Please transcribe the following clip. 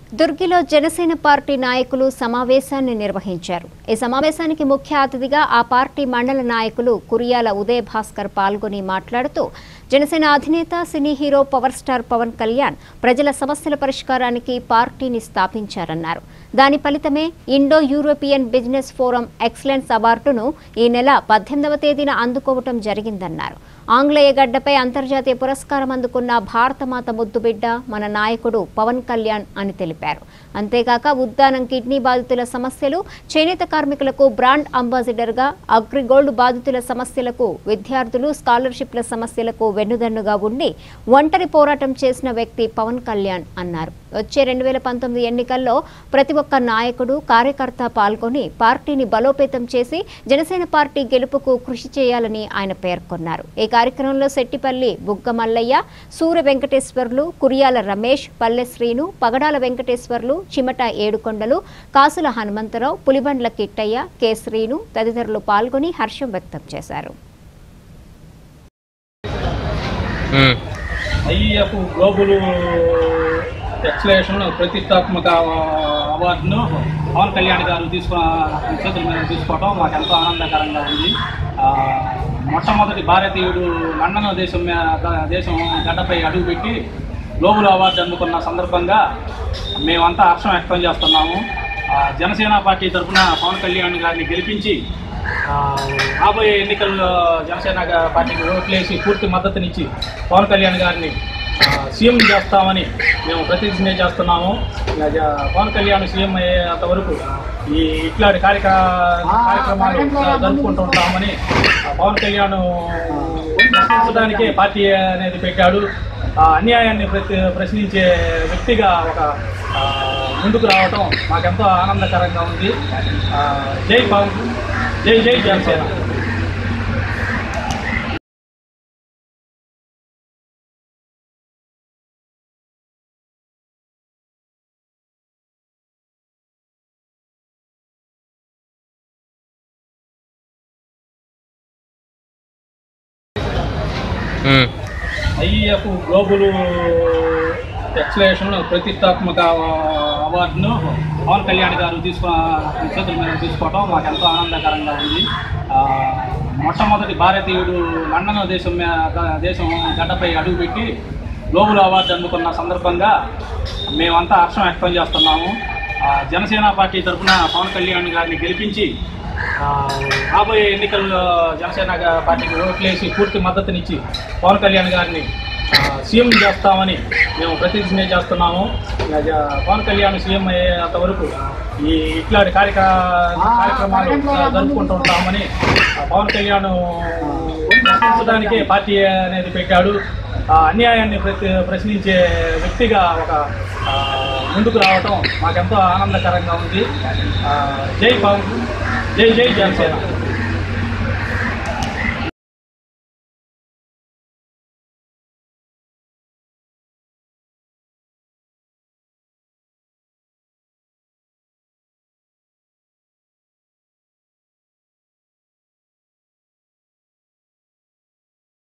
దుర్గిలో Janasena party నాయకులు సమావేశాన్ని నిర్వహించారు ఈ సమావేశానికి ముఖ్య అతిథిగా ఆ పార్టీ మండల నాయకులు కురియాల ఉదయ్ భాస్కర్ పాల్గొని మాట్లాడుతూ జనసేన అధినేత cine hero power star Pawan Kalyan ప్రజల సమస్యల పరిష్కారానికి పార్టీని స్థాపించారన్నారు దాని ఫలితమే Indo European business forum excellence అవార్డును ఈ నెల పద్దెనిమిదవ తేదీన అందుకోవటం జరిగిందన్నారు ఆంగ్లేయ గడ్డపై అంతర్జాతీయ పురస్కారం అందుకున్న భారతమాత ముద్దుబిడ్డ మన నాయకుడు పవన్ కళ్యాణ్ అని తెలిపారు అంతేకాక ఉద్దానం కిడ్నీ బాధితుల సమస్యలు చేనేత కార్మికులకు బ్రాండ్ అంబాసిడర్గా అగ్రిగోల్డ్ బాధితుల సమస్యలకు విద్యార్థులు స్కాలర్షిప్ల సమస్యలకు వెన్నుదన్నుగా ఉండి ఒంటరి పోరాటం చేసిన వ్యక్తి పవన్ కళ్యాణ్ అన్నారు వచ్చే రెండు వేల పంతొమ్మిది ఎన్నికల్లో ప్రతి ఒక్క నాయకుడు కార్యకర్త పాల్గొని పార్టీని బలోపేతం చేసి జనసేన పార్టీ గెలుపుకు కృషి చేయాలని ఆయన పేర్కొన్నారు ఈ కార్యక్రమంలో శెట్టిపల్లి బుగ్గ మల్లయ్య సూర్య వెంకటేశ్వర్లు కురియాల రమేష్ పల్లె శ్రీను పగడాల వెంకటేశ్వర్లు చిమట ఏడుకొండలు కాసుల హనుమంతరావు పులిబండ్ల కిట్టయ్య కె శ్రీను తదితరులు పాల్గొని హర్షం వ్యక్తం చేశారు ఉమ్. ఐఎఫ్ గ్లోబల్ ఎక్సలేషన్ ప్రతిష్టాత్మక అవార్డును పవన్ కళ్యాణ్ గారు తీసుకు చేతుల మీద తీసుకోవడం మాకు ఎంతో ఆనందకరంగా ఉంది ఆ, మొట్టమొదటి భారతీయుడు లండన్ దేశం మీద దేశం గడ్డపై అడుగుపెట్టి గ్లోబల్ అవార్డు అందుకున్న సందర్భంగా మేమంతా హర్షం వ్యక్తం చేస్తున్నాము ఆ, జనసేన పార్టీ తరఫున పవన్ కళ్యాణ్ గారిని గెలిపించి ఆ, రాబోయే ఎన్నికల్లో జనసేన గా- పార్టీకి ఓట్లేసి పూర్తి మద్దతునిచ్చి పవన్ కళ్యాణ్ గారిని ఆ, సీఎం చేస్తామని మేము ప్రతిజ్ఞ చేస్తున్నాము ఇక జ- పవన్ కళ్యాణ్ సీఎం అయ్యేంత వరకు ఈ ఇట్లాంటి కార్యక్ర కార్యక్రమాలు జరుపుకుంటూ ఉంటామని ఆ, పవన్ కళ్యాణ్ ప్రశ్నించడానికే పార్టీ అనేది పెట్టాడు ఆ అన్యాయాన్ని ప్రతి ప్రశ్నించే వ్యక్తిగా ఒక ఆ, ముందుకు రావటం మాకెంతో ఆనందకరంగా ఉంది ఆ, జై పవన్ జై జై Janasena um. IF global excellence ప్రతిష్టాత్మక అవార్డును పవన్ కళ్యాణ్ గారు తీసుకు చేతుల మీద తీసుకోవడం మాకు ఎంతో ఆనందకరంగా ఉంది ఆ, మొట్టమొదటి భారతీయుడు లండన్ దేశం మీద దేశం గడ్డపై అడుగుపెట్టి గ్లోబల్ అవార్డు అందుకున్న సందర్భంగా మేమంతా హర్షం వ్యక్తం చేస్తున్నాము ఆ, జనసేన పార్టీ తరఫున పవన్ కళ్యాణ్ గారిని గెలిపించి ఆ, రాబోయే ఎన్నికల్లో జనసేన గా- పార్టీకి ఓట్లేసి పూర్తి మద్దతునిచ్చి పవన్ కళ్యాణ్ గారిని ఆ, సీఎం చేస్తామని మేము ప్రతిజ్ఞ చేస్తున్నాము ఇక జ- పవన్ కళ్యాణ్ సీఎం అయ్యేంత వరకు ఈ ఇట్లాంటి కార్యక్ర కార్యక్రమాలు జరుపుకుంటూ ఉంటామని ఆ, పవన్ కళ్యాణ్ ప్రశ్నించడానికే పార్టీ అనేది పెట్టాడు ఆ అన్యాయాన్ని ప్రతి ప్రశ్నించే వ్యక్తిగా ఒక ఆ, ముందుకు రావటం మాకెంతో ఆనందకరంగా ఉంది ఆ, జై పవన్ జై జై జనసేన